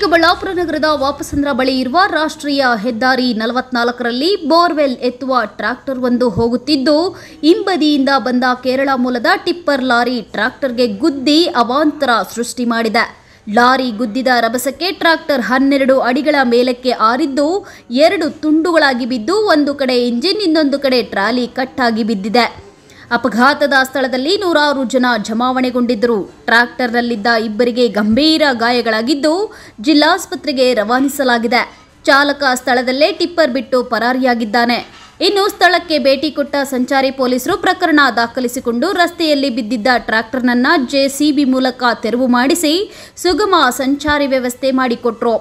ಚಿಕ್ಕಬಳ್ಳಾಪುರ ನಗರದ ವಾಪಸಂದ್ರ ಬಳಿ ಇರುವ ರಾಷ್ಟ್ರೀಯ ಹೆದ್ದಾರಿ ನಲವತ್ನಾಲ್ಕರಲ್ಲಿ ಬೋರ್ವೆಲ್ ಎತ್ತುವ ಟ್ರ್ಯಾಕ್ಟರ್ ಒಂದು ಹೋಗುತ್ತಿದ್ದು ಹಿಂಬದಿಯಿಂದ ಬಂದ ಕೇರಳ ಮೂಲದ ಟಿಪ್ಪರ್ ಲಾರಿ ಟ್ರ್ಯಾಕ್ಟರ್ಗೆ ಗುದ್ದಿ ಅವಾಂತರ ಸೃಷ್ಟಿ ಮಾಡಿದೆ ಲಾರಿ ಗುದ್ದಿದ ರಭಸಕ್ಕೆ ಟ್ರ್ಯಾಕ್ಟರ್ ಹನ್ನೆರಡು ಅಡಿಗಳ ಮೇಲಕ್ಕೆ ಆರಿದ್ದು ಎರಡು ತುಂಡುಗಳಾಗಿ ಬಿದ್ದು ಒಂದು ಕಡೆ ಇಂಜಿನ್ ಇನ್ನೊಂದು ಕಡೆ ಟ್ರಾಲಿ ಕಟ್ಟಾಗಿ ಬಿದ್ದಿದೆ ಅಪಘಾತದ ಸ್ಥಳದಲ್ಲಿ ನೂರಾರು ಜನ ಜಮಾವಣೆಗೊಂಡಿದ್ದರು ಟ್ರ್ಯಾಕ್ಟರ್ನಲ್ಲಿದ್ದ ಇಬ್ಬರಿಗೆ ಗಂಭೀರ ಗಾಯಗಳಾಗಿದ್ದು ಜಿಲ್ಲಾಸ್ಪತ್ರೆಗೆ ರವಾನಿಸಲಾಗಿದೆ ಚಾಲಕ ಸ್ಥಳದಲ್ಲೇ ಟಿಪ್ಪರ್ ಬಿಟ್ಟು ಪರಾರಿಯಾಗಿದ್ದಾನೆ ಇನ್ನು ಸ್ಥಳಕ್ಕೆ ಭೇಟಿ ಕೊಟ್ಟ ಸಂಚಾರಿ ಪೊಲೀಸರು ಪ್ರಕರಣ ದಾಖಲಿಸಿಕೊಂಡು ರಸ್ತೆಯಲ್ಲಿ ಬಿದ್ದಿದ್ದ ಟ್ರ್ಯಾಕ್ಟರ್ನನ್ನ ಜೆಸಿಬಿ ಮೂಲಕ ತೆರವು ಮಾಡಿಸಿ ಸುಗಮ ಸಂಚಾರಿ ವ್ಯವಸ್ಥೆ ಮಾಡಿಕೊಟ್ರು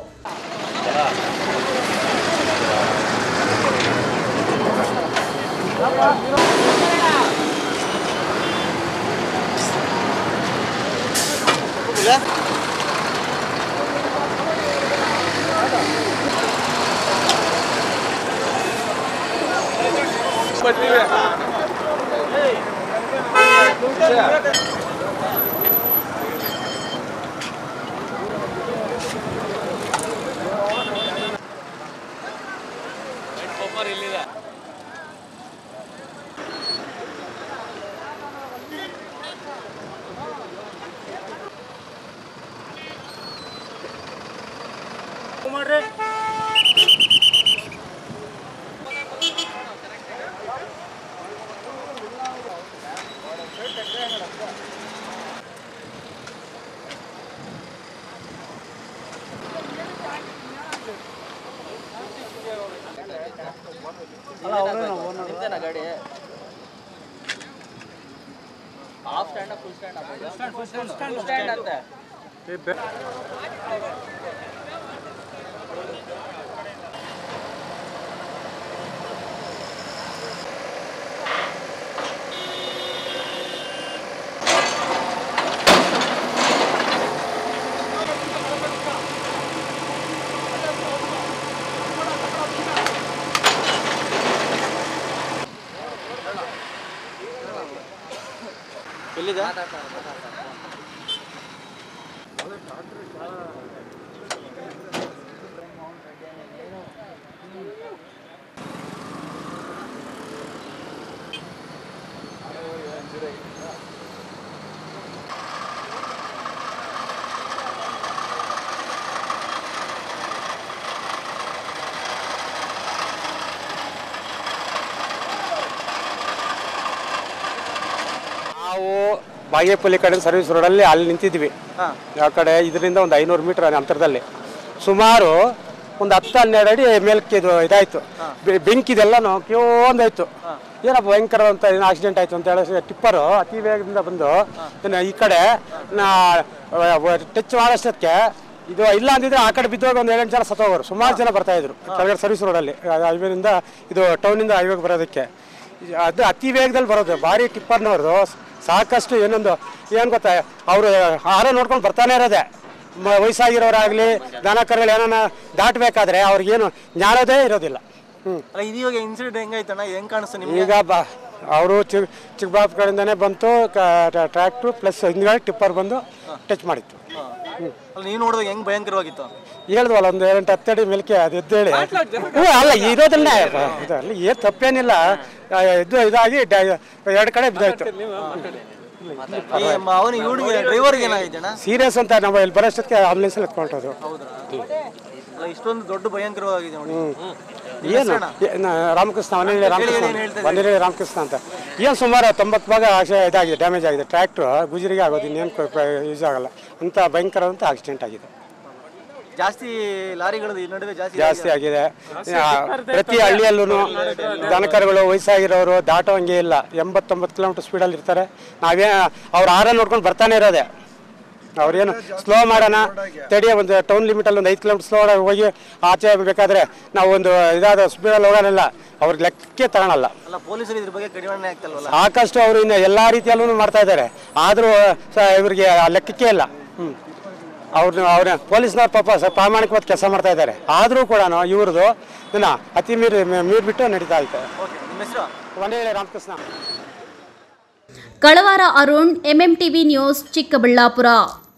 ನಿಮ್ದೇನಾ ಗಾಡಿ half stand full stand full stand ಅಂತೆ ಎಲ್ಲಿದೆ ನಾವು ಬಾಗೇಪಲ್ಲಿ ಕಡೆ ಸರ್ವಿಸ್ ರೋಡಲ್ಲಿ ಅಲ್ಲಿ ನಿಂತಿದ್ವಿ ಆ ಕಡೆ ಇದರಿಂದ ಒಂದು ಐನೂರು ಮೀಟರ್ ಅಂತರದಲ್ಲಿ ಸುಮಾರು ಒಂದು ಹತ್ತು ಹನ್ನೆರಡು ಅಡಿ ಮೇಲಕ್ಕೆ ಇದು ಇದಾಯ್ತು ಬೆ- ಬೆಂಕಿದೆಲ್ಲನೂ ಕ್ಯೋಂದಾಯ್ತು ಏನಪ್ಪ ಭಯಂಕರ ಅಂತ ಏನೋ ಆಕ್ಸಿಡೆಂಟ್ ಆಯ್ತು ಅಂತ ಹೇಳಿ ಟಿಪ್ಪರು ಅತಿ ವೇಗದಿಂದ ಬಂದು ಇನ್ನು ಈ ಕಡೆ ಟಚ್ ಮಾಡೋಷ್ಟಕ್ಕೆ ಇದು ಇಲ್ಲ ಅಂದಿದ್ರೆ ಆ ಕಡೆ ಬಿದ್ದಾಗ ಒಂದು ಏಳೆಂಟು ಜನ ಸತ್ತೋಗೋರು ಸುಮಾರು ಜನ ಬರ್ತಾ ಇದ್ರು ಕೆಳಗಡೆ ಸರ್ವಿಸ್ ರೋಡಲ್ಲಿ ಹೈವೇನಿಂದ ಇದು ಟೌನಿಂದ ಹೈವೇಗೆ ಬರೋದಕ್ಕೆ ಇದು- ಅದು ಅತಿ ವೇಗದಲ್ಲಿ ಬರೋದು ಭಾರಿ ಟಿಪ್ಪರ್ನವ್ರದ್ದು ಸಾಕಷ್ಟು ಏನೊಂದು ಏನು ಗೊತ್ತಾ ಅವರು ಆಹಾರ ನೋಡ್ಕೊಂಡು ಬರ್ತಾನೆ ಇರೋದೆ ಮ ವಯಸ್ಸಾಗಿರೋರಾಗಲಿ ದನ ಕರುಗಳು ಏನಾನ ದಾಟಬೇಕಾದ್ರೆ ಅವ್ರಿಗೇನು ಜ್ಞಾನೋದೇ ಇರೋದಿಲ್ಲ ಹ್ಞೂ ಅಲ್ಲ ಇದು ಇವಾಗ ಇನ್ಸಿಡೆಂಟ್ ಹೆಂಗಾಯ್ತಣ್ಣ ಹೆಂಗ್ ಕಾಣಿಸ್ತು ನಿಮ್ಗೆ ಈಗ ಬಾ ಅವರು ಚಿಕ್ಕ ಚಿಕ್ಕಬಾಬು ಕಡೆಯಿಂದನೇ ಬಂತು ಟ್ರ್ಯಾಕ್ಟ್ರು ಪ್ಲಸ್ ಹಿಂದ್ಗಡೆ ಟಿಪ್ಪರ್ ಬಂದು ಟಚ್ ಮಾಡಿತ್ತು ಅಲ್ಲ ನೀವು ನೋಡಿದಾಗ ಹೆಂಗ್ ಭಯಂಕರವಾಗಿತ್ತು ಹೇಳಿದ್ವಲ್ಲ ಒಂದು ಎಂಟು ಹತ್ತಡಿ ಮೇಲಕ್ಕೆ ಅದು ಎದ್ದೇಳಿ ಹ್ಞೂ ಅಲ್ಲ ಇರೋದನ್ನೇ ಇದು ಅಲ್ಲಿ ಏನು ತಪ್ಪೇನಿಲ್ಲ ಆ, ಇದು ಇದಾಗಿ ಡ- ಎರಡು ಕಡೆ ಬಿದ್ದಾಯ್ತು ಅವನು ಇವನಿಗೆ ಡ್ರೈವರ್ಗೆ ಏನಾಗೈತೆ ಅಣ್ಣ ಸೀರಿಯಸ್ ಅಂತ ನಾವು ಇಲ್ಲಿ ಬರೋಷ್ಟಕ್ಕೆ ಆಂಬುಲೆನ್ಸಲ್ಲಿ ಎತ್ಕೊಂಡೋದು ಹೌದಾ ಅಲ್ಲ ಇಷ್ಟೊಂದು ದೊಡ್ಡ ಭಯಂಕರವಾಗಿದೆ ನೋಡಿ ಏನು ಏ- ನ- ರಾಮಕೃಷ್ಣ ವನಹಳ್ಳಿ ರಾಮಕೃಷ್ಣ ಏನ್ ಹೇಳ್ತಾ ವನಹಳ್ಳಿ ರಾಮಕೃಷ್ಣ ಅಂತ ಏನು ಸುಮಾರು ತೊಂಬತ್ತು ಭಾಗ ಆಕ್ಸಿ- ಇದಾಗಿದೆ ಡ್ಯಾಮೇಜ್ ಆಗಿದೆ ಟ್ರ್ಯಾಕ್ಟ್ರು ಗುಜರಿಗೆ ಆಗೋದು ಇನ್ನೇನು ಯೂಸ್ ಆಗಲ್ಲ ಅಂತ ಭಯಂಕರವಂತ ಆಕ್ಸಿಡೆಂಟ್ ಆಗಿದೆ ಜಾಸ್ತಿ ಲಾರಿಗಳು ಈ ನಡುವೆ ಜಾಸ್ತಿ ಜಾಸ್ತಿ ಆಗಿದೆ ಆ, ಪ್ರತಿ ಹಳ್ಳಿಯಲ್ಲೂ ದನಕರುಗಳು ವಯಸ್ಸಾಗಿರೋರು ದಾಟೋಂಗೆ ಇಲ್ಲ ಎಂಬತ್ತೊಂಬತ್ತು ಕಿಲೋಮೀಟರ್ ಸ್ಪೀಡಲ್ಲಿ ಇರ್ತಾರೆ ನಾವೇ ಅವ್ರ ಆರ ನೋಡ್ಕೊಂಡು ಬರ್ತಾನೆ ಇರೋದೆ ಅವ್ರೇನು ಸ್ಲೋ ಮಾಡೋಣ ತಡಿಯ ಒಂದು ಟೌನ್ ಲಿಮಿಟಲ್ಲಿ ಒಂದು ಐದು ಕಿಲೋಮೀಟರ್ ಸ್ಲೋ ಹೋಗಿ ಆಚೆ ಬೇಕಾದ್ರೆ ನಾವು ಒಂದು ಇದಾದ ಸ್ಪೀಡಲ್ಲಿ ಹೋಗೋಣಲ್ಲ ಅವ್ರಿಗೆ ಲೆಕ್ಕಕ್ಕೆ ತಗೊಳಲ್ಲ ಅಲ್ಲ ಪೊಲೀಸರು ಇದ್ರ ಬಗ್ಗೆ ಕಡಿವಾಣ ಆಗ್ತಲ್ವಲ್ಲ ಸಾಕಷ್ಟು ಅವರು ಇನ್ನು ಎಲ್ಲ ರೀತಿಯಲ್ಲೂ ಮಾಡ್ತಾ ಇದ್ದಾರೆ ಆದರೂ ಇವರಿಗೆ ಆ ಲೆಕ್ಕಕ್ಕೆ ಇಲ್ಲ ಹ್ಞೂ ಅವ್ರನ್ನ ಅವ್ರ ಪೊಲೀಸ್ನವ್ರು ಪಾಪ ಸ ಪ್ರಾಮಾಣಿಕವಾದ ಕೆಲಸ ಮಾಡ್ತಾ ಇದ್ದಾರೆ ಆದರೂ ಕೂಡ ಇವ್ರದ್ದು ಇನ್ನ ಅತಿ ಮೀರಿ ಮೀರಿ ಬಿಟ್ಟು ನಡೀತಾ ಇತ್ತು ಓಕೆ ನಿಮ್ಮ ಹೆಸರು ಒಂದೇ ರಾಮಕೃಷ್ಣ ಕಳವಾರ ಅರುಣ್ ಎಂಎಂಟಿವಿ ನ್ಯೂಸ್ ಚಿಕ್ಕಬಳ್ಳಾಪುರ